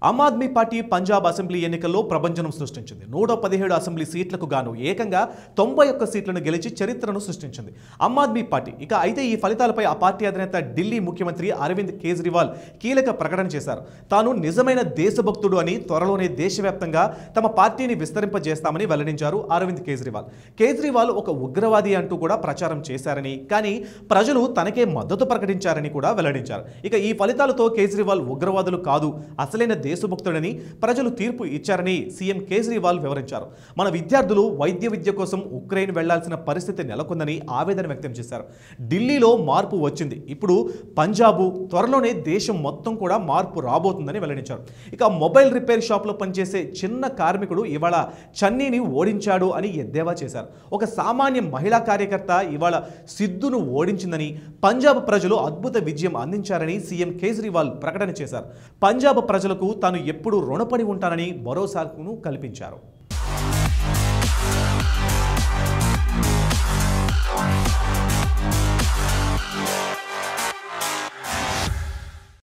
ఆమ్ Aadmi party Punjab assembly ఎన్నికల్లో ప్రభంజనం సృష్టించింది నూట పదిహేడు అసెంబ్లీ సీట్లకు గాను ఏకంగా తొంభై ఒక్క సీట్లను గెలిచి చరిత్రను సృష్టించింది ఆమ్ ఆద్మీ పార్టీ ఇక అయితే ఈ ఫలితాలపై ఆ పార్టీ అధినేత ఢిల్లీ ముఖ్యమంత్రి అరవింద్ కేజ్రీవాల్ కీలక ప్రకటన చేశారు తాను నిజమైన దేశభక్తుడు అని త్వరలోనే దేశవ్యాప్తంగా తమ పార్టీని విస్తరింపజేస్తామని వెల్లడించారు అరవింద్ కేజ్రీవాల్ కేజ్రీవాల్ ఒక ఉగ్రవాది అంటూ కూడా ప్రచారం చేశారని కానీ ప్రజలు తనకే మద్దతు ప్రకటించారని కూడా వెల్లడించారు ఇక ఈ ఫలితాలతో కేజ్రీవాల్ ఉగ్రవాదులు కాదు అసలైన దేశభక్తుడని ప్రజలు తీర్పు ఇచ్చారని సీఎం కేజ్రీవాల్ వివరించారు మన విద్యార్థులు వైద్య విద్య కోసం ఉక్రెయిన్ వెళ్లాల్సిన పరిస్థితి నెలకొందని ఆవేదన వ్యక్తం చేశారు ఢిల్లీలో మార్పు వచ్చింది ఇప్పుడు పంజాబు త్వరలోనే దేశం మొత్తం కూడా మార్పు రాబోతుందని వెల్లడించారు ఇక మొబైల్ రిపేర్ షాప్లో పనిచేసే చిన్న కార్మికుడు ఇవాళ చన్నీని ఓడించాడు అని ఎద్దేవా చేశారు ఒక సామాన్య మహిళా కార్యకర్త ఇవాళ సిద్ధును ఓడించిందని పంజాబ్ ప్రజలు అద్భుత విజయం అందించారని సీఎం కేజ్రీవాల్ ప్రకటన చేశారు పంజాబ్ ప్రజలకు తాను ఎప్పుడూ రుణపడి ఉంటానని భరోసాను కల్పించారు